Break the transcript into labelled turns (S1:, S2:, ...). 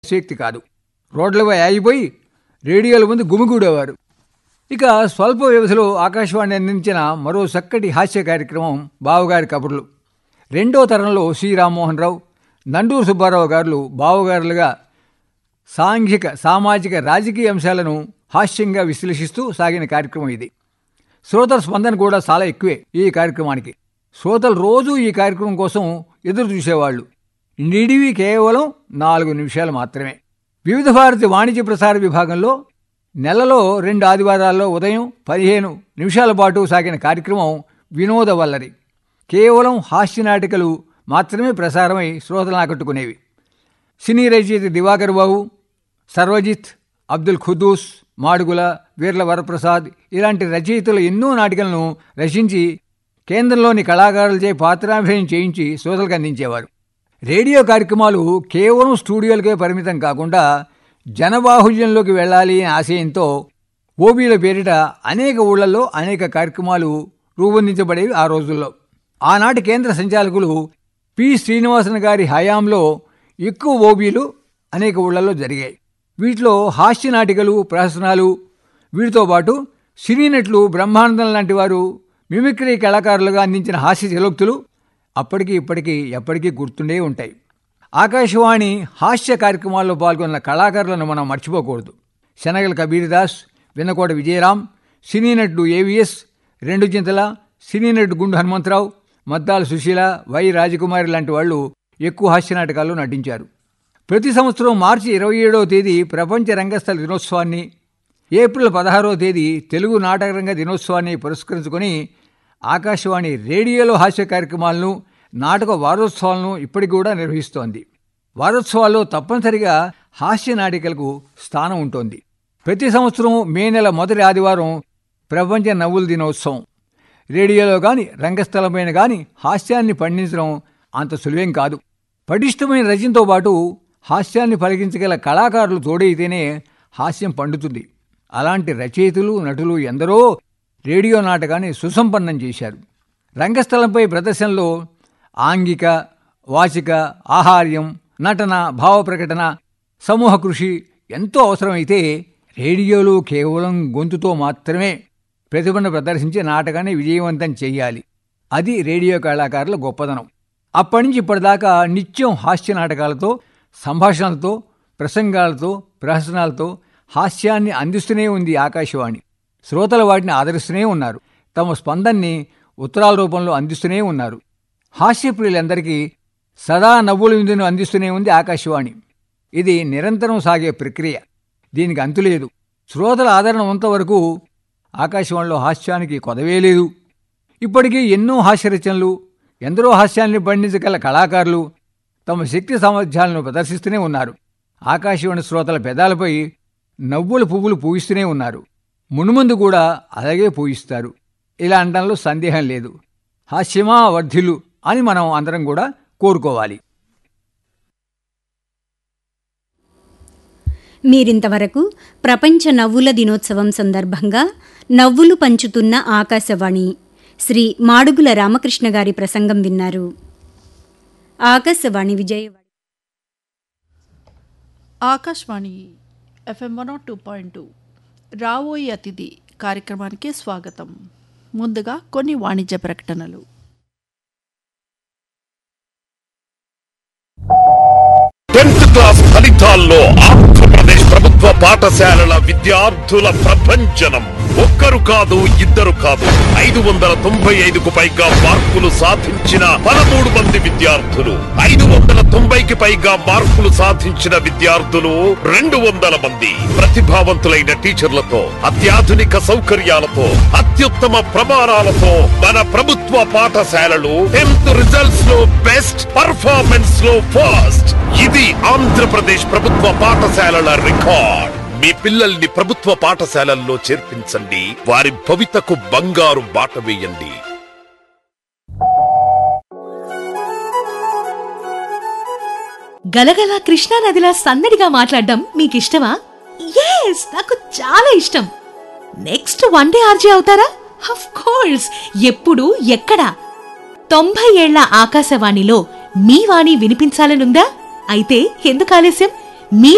S1: శక్తి కాదు రోడ్లపై ఆగిపోయి రేడియోల ముందు గుమిగూడేవారు ఇక స్వల్ప వ్యవధిలో ఆకాశవాణి అందించిన మరో చక్కటి హాస్య కార్యక్రమం బావగారి కబుర్లు రెండో తరంలో సి రామ్మోహన్ రావు నండూరు సుబ్బారావు గారు బావగారులుగా సాంఘిక సామాజిక రాజకీయ అంశాలను హాస్యంగా విశ్లేషిస్తూ సాగిన కార్యక్రమం ఇది శ్రోతల స్పందన కూడా చాలా ఎక్కువే ఈ కార్యక్రమానికి శ్రోతలు రోజూ ఈ కార్యక్రమం కోసం ఎదురు చూసేవాళ్ళు నిడివి కేవలం నాలుగు నిమిషాలు మాత్రమే వివిధ భారతి వాణిజ్య ప్రసార విభాగంలో నెలలో రెండు ఆదివారాల్లో ఉదయం పదిహేను నిమిషాల పాటు సాగిన కార్యక్రమం వినోద వల్లరి కేవలం హాస్య నాటికలు మాత్రమే ప్రసారమై శ్రోతలను ఆకట్టుకునేవి సినీ రచయిత దివాకర్ బాబు సర్వజిత్ అబ్దుల్ ఖుద్దూస్ మాడుగుల వీర్ల వరప్రసాద్ ఇలాంటి రచయితలు ఎన్నో నాటికలను రచించి కేంద్రంలోని కళాకారులచే పాత్రాభినయం చేయించి శ్రోతలకు అందించేవారు రేడియో కార్యక్రమాలు కేవలం స్టూడియోలకే పరిమితం కాకుండా జనబాహుళ్యంలోకి వెళ్ళాలి అనే ఆశయంతో ఓబీల పేరిట అనేక ఊళ్ళల్లో అనేక కార్యక్రమాలు రూపొందించబడేవి ఆ రోజుల్లో ఆనాటి కేంద్ర సంచాలకులు పి శ్రీనివాసన్ గారి హయాంలో ఎక్కువ ఓబీలు అనేక ఊళ్ళల్లో జరిగాయి వీటిలో హాస్య నాటికలు ప్రహసనాలు వీటితో పాటు సినీ నటులు బ్రహ్మానందం లాంటి వారు మిమిక్రీ కళాకారులుగా అందించిన హాస్య చలోక్తులు అప్పటికి ఇప్పటికీ ఎప్పటికీ గుర్తుండే ఉంటాయి ఆకాశవాణి హాస్య కార్యక్రమాల్లో పాల్గొన్న కళాకారులను మనం మర్చిపోకూడదు శనగల కబీర్దాస్ విన్నకోట విజయరాం సినీ నటుడు ఏవిఎస్ రెండు చింతల సినీ నటుడు గుండు హనుమంతరావు మద్దాల సుశీల వై రాజకుమారి లాంటి వాళ్ళు ఎక్కువ హాస్య నాటకాల్లో నటించారు ప్రతి సంవత్సరం మార్చి ఇరవై ఏడవ తేదీ ప్రపంచ రంగస్థల దినోత్సవాన్ని ఏప్రిల్ పదహారవ తేదీ తెలుగు నాటకరంగ దినోత్సవాన్ని పురస్కరించుకొని ఆకాశవాణి రేడియోలో హాస్య కార్యక్రమాలను నాటక వారోత్సవాలను ఇప్పటికి కూడా నిర్వహిస్తోంది వారోత్సవాల్లో తప్పనిసరిగా హాస్య నాటికలకు స్థానం ఉంటుంది ప్రతి సంవత్సరం మే నెల మొదటి ఆదివారం ప్రపంచ నవ్వుల దినోత్సవం రేడియోలో కానీ రంగస్థలమైన కానీ హాస్యాన్ని పండించడం అంత సులువేం కాదు పటిష్టమైన రచనతో పాటు హాస్యాన్ని పలికించగల కళాకారులు తోడైతేనే హాస్యం పండుతుంది అలాంటి రచయితలు నటులు ఎందరో రేడియో నాటకాన్ని సుసంపన్నం చేశారు రంగస్థలంపై ప్రదర్శనలో ఆంగిక వాచిక ఆహార్యం నటన భావ ప్రకటన సమూహ కృషి ఎంతో అవసరమైతే రేడియోలో కేవలం గొంతుతో మాత్రమే ప్రతిభను ప్రదర్శించి నాటకాన్ని విజయవంతం చేయాలి అది రేడియో కళాకారుల గొప్పదనం అప్పటి నుంచి ఇప్పటిదాకా నిత్యం హాస్య నాటకాలతో సంభాషణలతో ప్రసంగాలతో ప్రహసనాలతో హాస్యాన్ని అందిస్తూనే ఉంది ఆకాశవాణి శ్రోతలు వాటిని ఆదరిస్తూనే ఉన్నారు తమ స్పందన్ని ఉత్తరాల రూపంలో అందిస్తూనే ఉన్నారు హాస్యప్రియులందరికీ సదా నవ్వుల విందును అందిస్తూనే ఉంది ఆకాశవాణి ఇది నిరంతరం సాగే ప్రక్రియ దీనికి అంతులేదు శ్రోతల ఆదరణ ఉన్నంతవరకు ఆకాశవాణిలో హాస్యానికి కొదవే లేదు ఇప్పటికీ ఎన్నో హాస్యరచనలు ఎందరో హాస్యాన్ని పండించగల కళాకారులు తమ శక్తి సామర్థ్యాలను ప్రదర్శిస్తూనే ఉన్నారు ఆకాశవాణి శ్రోతల పెదాలపై నవ్వుల పువ్వులు పూయిస్తూనే ఉన్నారు మునుముందు కూడా అలాగే పూయిస్తారు ఇలా అనడంలో సందేహం లేదు హాస్యమా వర్ధిలు అని మనం అందరం కూడా కోరుకోవాలి
S2: మీరింతవరకు ప్రపంచ నవ్వుల దినోత్సవం సందర్భంగా నవ్వులు పంచుతున్న ఆకాశవాణి శ్రీ మాడుగుల రామకృష్ణ గారి ప్రసంగం విన్నారు Akashvani Vijayawada
S3: Akashvani FM one two point two రావోయి అతిథి కార్యక్రమానికి స్వాగతం ముందుగా కొన్ని వాణిజ్య ప్రకటనలు
S4: టెన్త్ క్లాస్ ఫలితాల్లో ఆంధ్రప్రదేశ్ ప్రభుత్వ పాఠశాలల విద్యార్థుల ప్రభంజనం ఒక్కరు కాదు ఇద్దరు కాదు ఐదు వందల తొంభై ఐదుకు పైగా మార్కులు సాధించిన పదమూడు మంది విద్యార్థులు ఐదు వందల తొంభైకి పైగా మార్కులు సాధించిన విద్యార్థులు రెండు వందల మంది ప్రతిభావంతులైన టీచర్లతో అత్యాధునిక సౌకర్యాలతో అత్యుత్తమ ప్రమాణాలతో మన ప్రభుత్వ పాఠశాలలు టెన్త్ రిజల్ట్స్ లో బెస్ట్ పర్ఫార్మెన్స్ లో ఫస్ట్ ఇది ఆంధ్రప్రదేశ్ ప్రభుత్వ పాఠశాలల రికార్డ్ మీ పిల్లల్ని ప్రభుత్వ పాఠశాలల్లో చేర్పించండి వారి భవితకు బంగారు బాట వేయండి
S5: గలగల కృష్ణానదిలా సందడిగా మాట్లాడడం మీకిష్టమా ఎస్ నాకు చాలా ఇష్టం నెక్స్ట్ వన్ డే ఆర్జే అవుతారా అఫ్ కోర్స్ ఎప్పుడు ఎక్కడ తొంభై ఏళ్ల ఆకాశవాణిలో మీ వాణి వినిపించాలనుందా అయితే ఎందుకు ఆలస్యం మీ